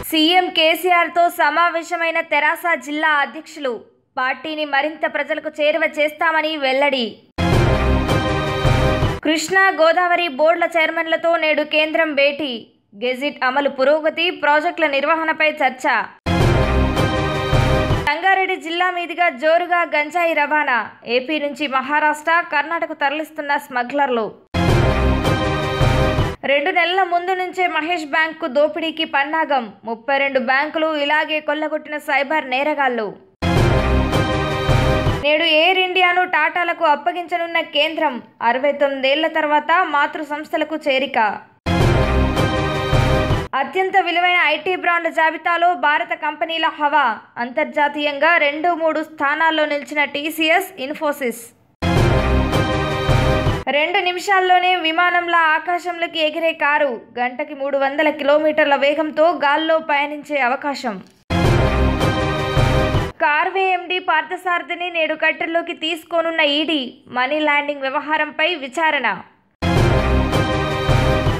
CM కేసీఆర్తో సమావేశమైన తెరాస జిల్లా అధ్యక్షులు పార్టీని మరింత ప్రజలకు చేరువ చేస్తామని వెల్లడి కృష్ణా గోదావరి బోర్డుల చైర్మన్లతో నేడు కేంద్రం భేటీ గెజిట్ అమలు పురోగతి ప్రాజెక్టుల నిర్వహణపై చర్చ రంగారెడ్డి జిల్లా మీదుగా జోరుగా గంజాయి రవాణా ఏపీ నుంచి మహారాష్ట్ర కర్ణాటక తరలిస్తున్న స్మగ్లర్లు రెండు నెలల ముందు నుంచే మహేష్ బ్యాంకు దోపిడీకి పన్నాగం ముప్పై రెండు బ్యాంకులు ఇలాగే కొల్లగొట్టిన సైబర్ నేరగాళ్లు నేడు ఎయిర్ ఇండియాను టాటాలకు అప్పగించనున్న కేంద్రం అరవై తొమ్మిదేళ్ల తర్వాత మాతృ సంస్థలకు చేరిక అత్యంత విలువైన ఐటీ బ్రాండ్ల జాబితాలో భారత కంపెనీల హవా అంతర్జాతీయంగా రెండు మూడు స్థానాల్లో నిలిచిన టీసీఎస్ ఇన్ఫోసిస్ రెండు నిమిషాల్లోనే విమానంలా ఆకాశంలోకి ఎగిరే కారు గంటకి మూడు వందల కిలోమీటర్ల వేగంతో గాల్లో పయనించే అవకాశం కార్వే ఎండి పార్థసారథిని నేడు కట్టెల్లోకి తీసుకోనున్న ఈడీ మనీ ల్యాండింగ్ వ్యవహారంపై విచారణ